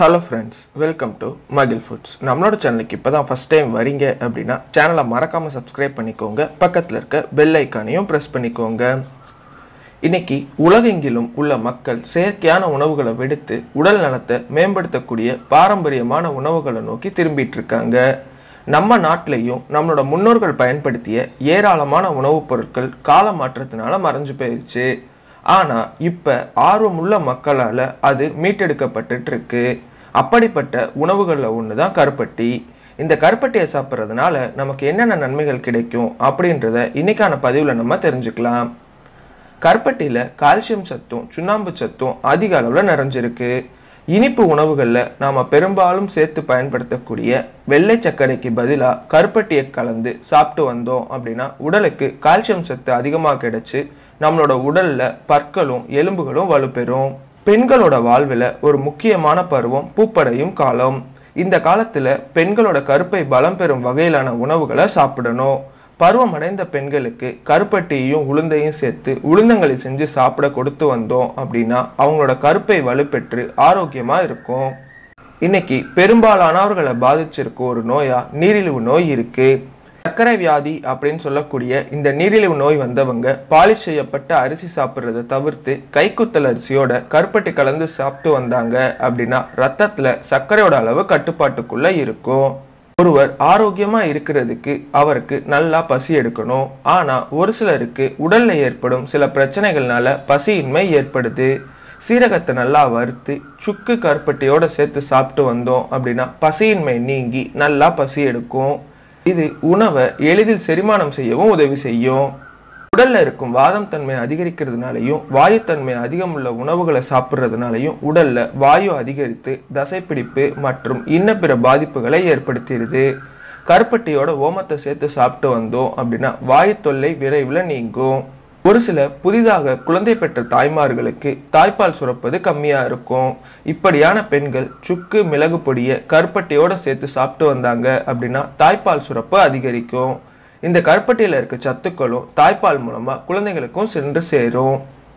hello friends welcome to Magil foods நம்மளோட சேனலுக்கு இப்போ தான் ஃபஸ்ட் டைம் வரீங்க அப்படின்னா சேனலை மறக்காமல் சப்ஸ்கிரைப் பண்ணிக்கோங்க பக்கத்தில் இருக்க பெல் ஐக்கானையும் ப்ரெஸ் பண்ணிக்கோங்க இன்னைக்கு உலகெங்கிலும் உள்ள மக்கள் செயற்கையான உணவுகளை விடுத்து உடல் நலத்தை மேம்படுத்தக்கூடிய பாரம்பரியமான உணவுகளை நோக்கி திரும்பிட்டு இருக்காங்க நம்ம நாட்டிலையும் நம்மளோட முன்னோர்கள் பயன்படுத்திய ஏராளமான உணவுப் பொருட்கள் கால மாற்றத்தினால மறைஞ்சு போயிருச்சு ஆனால் இப்போ ஆர்வமுள்ள மக்களால் அது மீட்டெடுக்கப்பட்டுட்டு இருக்கு அப்படிப்பட்ட உணவுகளில் ஒன்று தான் கருப்பட்டி இந்த கருப்பட்டியை சாப்பிட்றதுனால நமக்கு என்னென்ன நன்மைகள் கிடைக்கும் அப்படின்றத இன்னைக்கான பதிவில் நம்ம தெரிஞ்சுக்கலாம் கருப்பட்டியில் கால்சியம் சத்தும் சுண்ணாம்பு சத்தும் அதிக அளவில் நிறைஞ்சிருக்கு இனிப்பு உணவுகளில் நாம் பெரும்பாலும் சேர்த்து பயன்படுத்தக்கூடிய வெள்ளை சர்க்கரைக்கு பதிலாக கருப்பட்டியை கலந்து சாப்பிட்டு வந்தோம் அப்படின்னா உடலுக்கு கால்சியம் சத்து அதிகமாக கிடைச்சு நம்மளோட உடலில் பற்களும் எலும்புகளும் வலுப்பெறும் பெண்களோட வாழ்வில் ஒரு முக்கியமான பருவம் பூப்படையும் காலம் இந்த காலத்தில் பெண்களோட கருப்பை பலம் பெறும் வகையிலான உணவுகளை சாப்பிடணும் பருவம் அடைந்த பெண்களுக்கு கருப்பட்டியையும் உளுந்தையும் சேர்த்து உளுந்தங்களி செஞ்சு சாப்பிட கொடுத்து வந்தோம் அப்படின்னா அவங்களோட கருப்பை வலுப்பெற்று ஆரோக்கியமா இருக்கும் இன்னைக்கு பெரும்பாலானவர்களை பாதிச்சிருக்க ஒரு நோயா நீரிழிவு நோய் இருக்கு சர்க்கரை வியாதி அப்படின்னு சொல்லக்கூடிய இந்த நீரிழிவு நோய் வந்தவங்க பாலிஷ் செய்யப்பட்ட அரிசி சாப்பிட்றத தவிர்த்து கைக்குத்தல் அரிசியோட கருப்பட்டி கலந்து சாப்பிட்டு வந்தாங்க அப்படின்னா ரத்தத்துல சர்க்கரையோட அளவு கட்டுப்பாட்டுக்குள்ள இருக்கும் ஒருவர் ஆரோக்கியமா இருக்கிறதுக்கு அவருக்கு நல்லா பசி எடுக்கணும் ஆனா ஒரு சிலருக்கு உடல்ல ஏற்படும் சில பிரச்சனைகள்னால பசியின்மை ஏற்படுது சீரகத்தை நல்லா வறுத்து சுக்கு கருப்பட்டியோட சேர்த்து சாப்பிட்டு வந்தோம் அப்படின்னா பசியின்மை நீங்கி நல்லா பசி எடுக்கும் இது உணவை எளிதில் செரிமானம் செய்யவும் உதவி செய்யும் உடல்ல இருக்கும் வாதம் தன்மை அதிகரிக்கிறதுனாலையும் வாயுத்தன்மை அதிகமுள்ள உணவுகளை சாப்பிட்றதுனாலையும் உடல்ல வாயு அதிகரித்து தசைப்பிடிப்பு மற்றும் இன்ன பிற பாதிப்புகளை ஏற்படுத்திடுது கருப்பட்டியோட ஓமத்தை சேர்த்து சாப்பிட்டு வந்தோம் அப்படின்னா வாயு தொல்லை விரைவில் நீங்கும் ஒரு சில புதிதாக குழந்தை பெற்ற தாய்மார்களுக்கு தாய்ப்பால் சுரப்பது கம்மியா இருக்கும் இப்படியான பெண்கள் சுக்கு மிளகு பொடியை கருப்பட்டியோட சேர்த்து சாப்பிட்டு வந்தாங்க அப்படின்னா தாய்ப்பால் சுரப்பு அதிகரிக்கும் இந்த கருப்பட்டியில் இருக்க சத்துக்களும் தாய்ப்பால் மூலமா குழந்தைகளுக்கும் சென்று சேரும்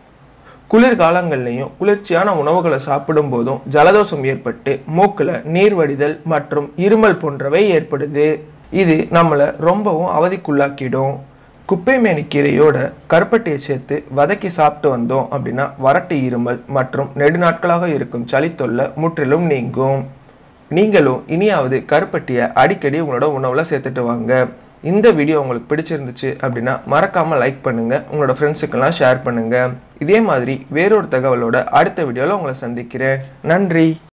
குளிர்காலங்கள்லையும் குளிர்ச்சியான உணவுகளை சாப்பிடும் போதும் ஜலதோஷம் ஏற்பட்டு மூக்கில் நீர் வடிதல் மற்றும் இருமல் போன்றவை ஏற்படுது இது நம்மளை ரொம்பவும் அவதிக்குள்ளாக்கிடும் குப்பைமேனி கீரையோட கருப்பட்டியை சேர்த்து வதக்கி சாப்பிட்டு வந்தோம் அப்படின்னா வறட்டு இருமல் மற்றும் நெடுநாட்களாக இருக்கும் சளி தொல்லை முற்றிலும் நீங்கும் நீங்களும் இனியாவது கருப்பட்டியை அடிக்கடி உங்களோட உணவில் சேர்த்துட்டு வாங்க இந்த வீடியோ உங்களுக்கு பிடிச்சிருந்துச்சு அப்படின்னா மறக்காமல் லைக் பண்ணுங்கள் உங்களோட ஃப்ரெண்ட்ஸுக்கெல்லாம் ஷேர் பண்ணுங்கள் இதே மாதிரி வேறொரு தகவலோட அடுத்த வீடியோவில் உங்களை சந்திக்கிறேன் நன்றி